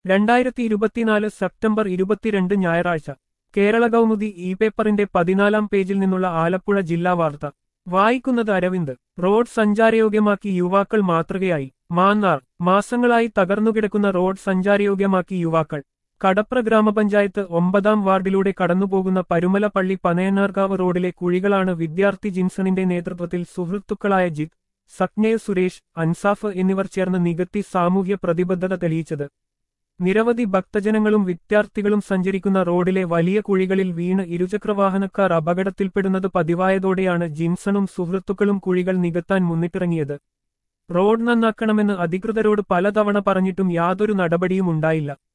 രണ്ടായിരത്തി ഇരുപത്തിനാല് സെപ്റ്റംബർ ഇരുപത്തിരണ്ട് ഞായറാഴ്ച കേരള കൗമുദി ഇ പേപ്പറിന്റെ പതിനാലാം പേജിൽ നിന്നുള്ള ആലപ്പുഴ ജില്ലാ വാർത്ത വായിക്കുന്നത് അരവിന്ദ് റോഡ് സഞ്ചാരയോഗ്യമാക്കി യുവാക്കൾ മാതൃകയായി മാന്നാർ മാസങ്ങളായി തകർന്നുകിടക്കുന്ന റോഡ് സഞ്ചാരയോഗ്യമാക്കി യുവാക്കൾ കടപ്ര ഗ്രാമപഞ്ചായത്ത് ഒമ്പതാം വാർഡിലൂടെ കടന്നുപോകുന്ന പരുമല പള്ളി പനയന്നാർകാവ് റോഡിലെ കുഴികളാണ് വിദ്യാർത്ഥി ജിൻസണിന്റെ നേതൃത്വത്തിൽ സുഹൃത്തുക്കളായ ജിത് സക്നേയ സുരേഷ് അൻസാഫ് എന്നിവർ ചേർന്ന് നികത്തി സാമൂഹ്യ പ്രതിബദ്ധത തെളിയിച്ചത് നിരവധി ഭക്തജനങ്ങളും വിദ്യാർത്ഥികളും സഞ്ചരിക്കുന്ന റോഡിലെ വലിയ കുഴികളിൽ വീണ് ഇരുചക്രവാഹനക്കാർ അപകടത്തിൽപ്പെടുന്നത് പതിവായതോടെയാണ് ജിൻസണും സുഹൃത്തുക്കളും കുഴികൾ നികത്താൻ മുന്നിട്ടിറങ്ങിയത് റോഡ് നന്നാക്കണമെന്ന് അധികൃതരോട് പലതവണ പറഞ്ഞിട്ടും യാതൊരു നടപടിയും ഉണ്ടായില്ല